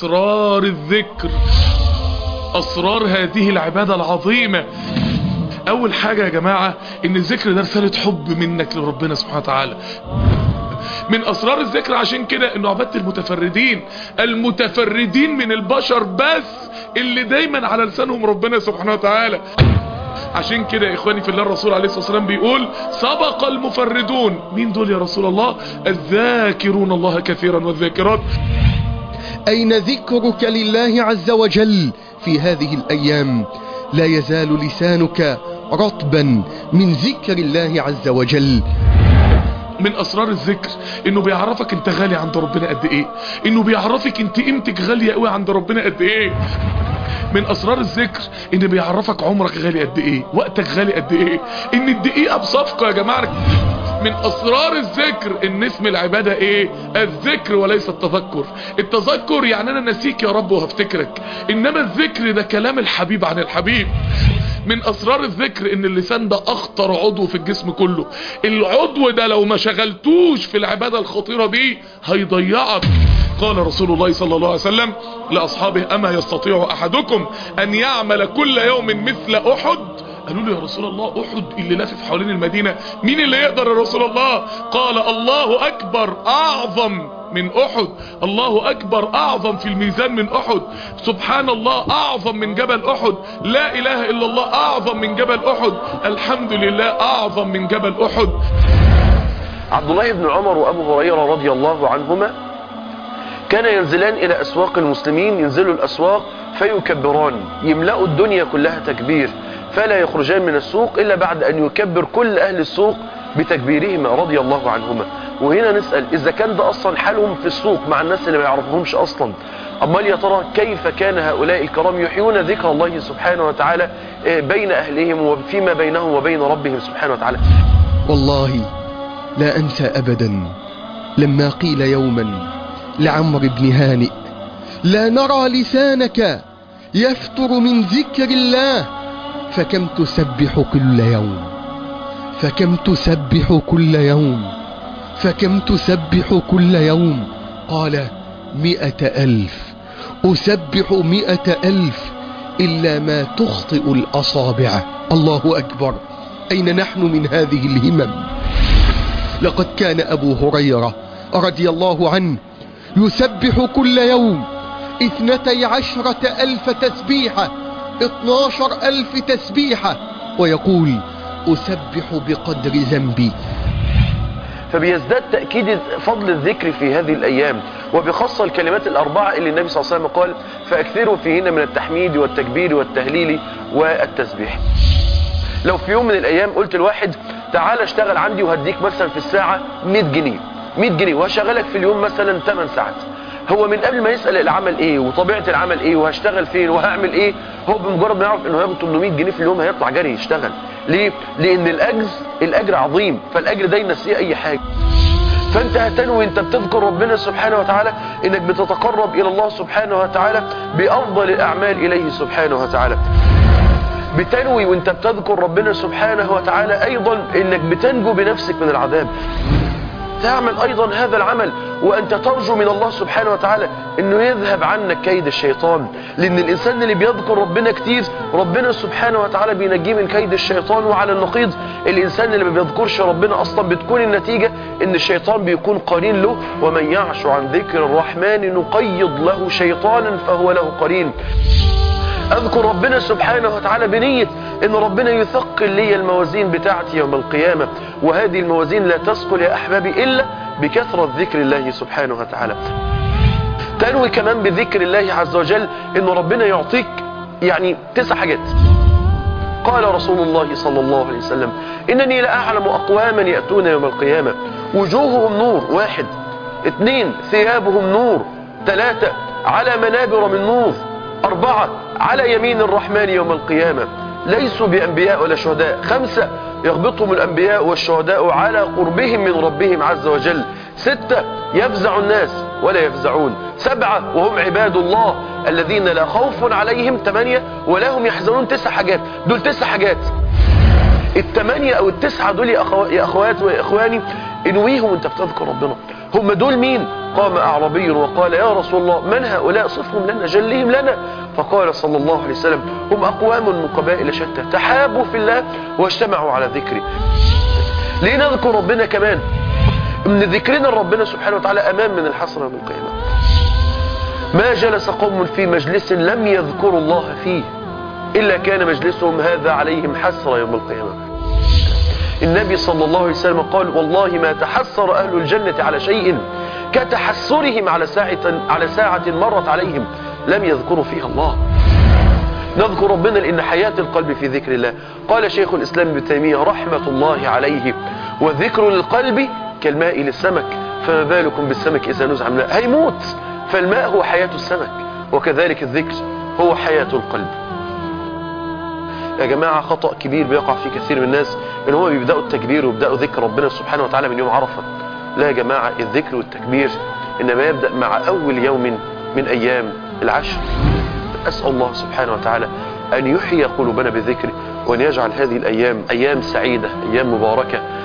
أسرار الذكر أسرار هذه العبادة العظيمة أول حاجة يا جماعة إن الذكر ده رسالة حب منك لربنا سبحانه وتعالى من أسرار الذكر عشان كده إنه عبادة المتفردين المتفردين من البشر بس اللي دايما على لسانهم ربنا سبحانه وتعالى عشان كده يا اخواني في الله الرسول عليه الصلاة والسلام بيقول سبق المفردون مين دول يا رسول الله الذاكرون الله كثيرا والذاكرات أين ذكرك لله عز وجل في هذه الأيام لا يزال لسانك رطبا من ذكر الله عز وجل من اسرار الذكر انه بيعرفك انت غالي عند ربنا قد ايه انه بيعرفك انت قيمتك غالية قوي عند ربنا قد ايه من اسرار الذكر ان بيعرفك عمرك غالي قد ايه وقتك غالي قد ايه ان الدقيقة بصفقة يا جماعة من اسرار الذكر ان اسم العبادة ايه الذكر وليس التذكر التذكر يعني انا نسيك يا رب وهفتكرك انما الذكر ده كلام الحبيب عن الحبيب من اسرار الذكر ان اللسان ده اخطر عضو في الجسم كله العضو ده لو ما شغلتوش في العبادة الخطيرة دي هيضيعك قال رسول الله صلى الله عليه وسلم لأصحابه أما يستطيع أحدكم أن يعمل كل يوم مثل أحد قالوا له يا رسول الله أحد اللي لافف حوالين المدينة مين اللي يقدر يا رسول الله قال الله أكبر أعظم من أحد الله أكبر أعظم في الميزان من أحد سبحان الله أعظم من جبل أحد لا إله إلا الله أعظم من جبل أحد الحمد لله أعظم من جبل أحد عبد الله بن عمر وأبو هريرة رضي الله عنهما كان ينزلان إلى أسواق المسلمين ينزلوا الأسواق فيكبران يملأوا الدنيا كلها تكبير فلا يخرجان من السوق إلا بعد أن يكبر كل أهل السوق بتكبيرهما رضي الله عنهما وهنا نسأل إذا كان ده أصلا حالهم في السوق مع الناس اللي ما يعرفهمش أصلا أمال يا ترى كيف كان هؤلاء الكرام يحيون ذكر الله سبحانه وتعالى بين أهلهم وفيما بينهم وبين ربهم سبحانه وتعالى والله لا أنسى أبدا لما قيل يوما لعمر بن هانئ لا نرى لسانك يفتر من ذكر الله فكم تسبح كل يوم فكم تسبح كل يوم فكم تسبح كل يوم قال مئة ألف أسبح مئة ألف إلا ما تخطئ الأصابع الله أكبر أين نحن من هذه الهمم لقد كان أبو هريرة رضي الله عنه يسبح كل يوم اثنتي عشرة ألف تسبيحة اثناشر ألف تسبيحة ويقول أسبح بقدر ذنبي فبيزداد تأكيد فضل الذكر في هذه الأيام وبخاصة الكلمات الأربعة اللي النبي صلى الله عليه وسلم قال فأكثروا فيهن من التحميد والتكبير والتهليل والتسبيح لو في يوم من الأيام قلت الواحد تعال اشتغل عندي وهديك مثلا في الساعة 100 جنيه 100 جنيه وهشغلك في اليوم مثلا 8 ساعات هو من قبل ما يسأل العمل ايه وطبيعة العمل ايه وهشتغل فين وهعمل ايه هو بمجرد ما يعرف انه هياخد 800 جنيه في اليوم هيطلع جري يشتغل ليه لان الاجر الاجر عظيم فالاجر ده ينسيه اي حاجة فانت هتنوي انت بتذكر ربنا سبحانه وتعالى انك بتتقرب الى الله سبحانه وتعالى بافضل الاعمال اليه سبحانه وتعالى بتنوي وانت بتذكر ربنا سبحانه وتعالى ايضا انك بتنجو بنفسك من العذاب تعمل ايضا هذا العمل وانت ترجو من الله سبحانه وتعالى انه يذهب عنك كيد الشيطان لان الانسان اللي بيذكر ربنا كتير ربنا سبحانه وتعالى بينجيه من كيد الشيطان وعلى النقيض الانسان اللي ما بيذكرش ربنا اصلا بتكون النتيجة ان الشيطان بيكون قرين له ومن يعش عن ذكر الرحمن نقيض له شيطانا فهو له قرين اذكر ربنا سبحانه وتعالى بنية ان ربنا يثقل لي الموازين بتاعتي يوم القيامة وهذه الموازين لا تثقل يا احبابي الا بكثرة ذكر الله سبحانه وتعالى تنوي كمان بذكر الله عز وجل ان ربنا يعطيك يعني تسع حاجات قال رسول الله صلى الله عليه وسلم انني لاعلم اقواما يأتون يوم القيامة وجوههم نور واحد اثنين ثيابهم نور ثلاثة على منابر من نور أربعة على يمين الرحمن يوم القيامة ليسوا بأنبياء ولا شهداء خمسة يغبطهم الأنبياء والشهداء على قربهم من ربهم عز وجل ستة يفزع الناس ولا يفزعون سبعة وهم عباد الله الذين لا خوف عليهم ثمانية ولا هم يحزنون تسع حاجات دول تسع حاجات الثمانية او التسعة دول يا, أخو... يا اخوات واخواني انويهم وانت بتذكر ربنا هم دول مين قام أعربي وقال يا رسول الله من هؤلاء صفهم لنا جلهم لنا فقال صلى الله عليه وسلم هم أقوام من قبائل شتى تحابوا في الله واجتمعوا على ذكري ليه نذكر ربنا كمان من ذكرنا ربنا سبحانه وتعالى أمام من الحسرة يوم القيامة ما جلس قوم في مجلس لم يذكروا الله فيه إلا كان مجلسهم هذا عليهم حسرة يوم القيامة النبي صلى الله عليه وسلم قال والله ما تحسر أهل الجنة على شيء كتحسرهم على ساعة, على ساعة مرت عليهم لم يذكروا فيها الله نذكر ربنا لأن حياة القلب في ذكر الله قال شيخ الإسلام ابن تيمية رحمة الله عليه والذكر للقلب كالماء للسمك فما بالكم بالسمك إذا نزع من الماء هيموت فالماء هو حياة السمك وكذلك الذكر هو حياة القلب يا جماعة خطأ كبير بيقع فيه كثير من الناس ان هم بيبدأوا التكبير ويبدأوا ذكر ربنا سبحانه وتعالى من يوم عرفة لا يا جماعة الذكر والتكبير إنما يبدأ مع أول يوم من أيام العشر أسأل الله سبحانه وتعالى أن يحيي قلوبنا بذكره وأن يجعل هذه الأيام أيام سعيدة أيام مباركة